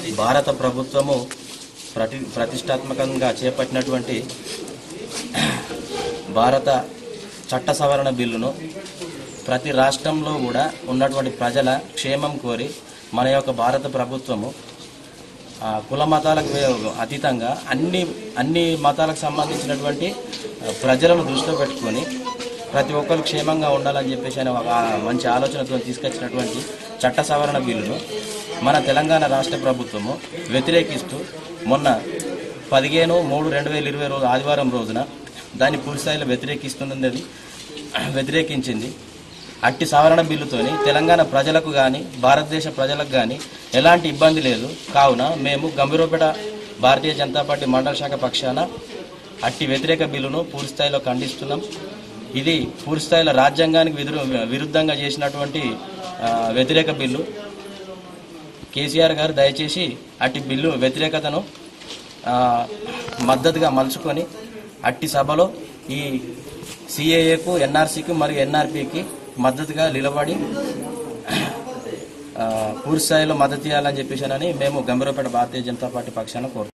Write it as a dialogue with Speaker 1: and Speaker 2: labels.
Speaker 1: భారత ప్రభుత్వము ప్రతి ప్రతిష్టాత్మకంగా చేపట్టినటువంటి భారత చట్ట సవరణ బిల్లును ప్రతి రాష్ట్రంలో కూడా ఉన్నటువంటి ప్రజల క్షేమం కోరి మన యొక్క భారత ప్రభుత్వము ఆ, కుల మతాలకు వే- అతీతంగా అన్ని అన్ని మతాలకు సంబంధించినటువంటి ఆ, ప్రజలను దృష్టిలో పెట్టుకొని ప్రతి ఒక్కరు క్షేమంగా ఉండాలని చెప్పేసి ఆయన ఒక మంచి ఆలోచనతో తీసుకొచ్చినటువంటి చట్ట సవరణ బిల్లును మన తెలంగాణ రాష్ట్ర ప్రభుత్వము వ్యతిరేకిస్తూ మొన్న పదిహేను మూడు రెండు వేల ఇరవై రోజు ఆదివారం రోజున దాన్ని పూర్తిస్థాయిలో వ్యతిరేకిస్తున్నది వ్యతిరేకించింది అట్టి సవరణ బిల్లుతోని తెలంగాణ ప్రజలకు కానీ భారతదేశ ప్రజలకు కానీ ఎలాంటి ఇబ్బంది లేదు కావున మేము గంభీరపేట భారతీయ జనతా పార్టీ మండల శాఖ పక్షాన అట్టి వ్యతిరేక బిల్లును పూర్తిస్థాయిలో ఖండిస్తున్నాం ఇది పూర్తిస్థాయిలో రాజ్యాంగానికి విరు విరుద్ధంగా చేసినటువంటి ఆ, వ్యతిరేక బిల్లు కేసీఆర్ గారు దయచేసి అట్టి బిల్లు వ్యతిరేకతను ఆ, మద్దతుగా మలుచుకొని అట్టి సభలో ఈ సిఏఏకు ఎన్ఆర్సీకి మరియు ఎన్ఆర్పికి మద్దతుగా నిలబడి ఆ, పూర్తి స్థాయిలో మద్దతు ఇవ్వాలని చెప్పేసి మేము గంభీరపేట భారతీయ జనతా పార్టీ పక్షాన కోరుతున్నాం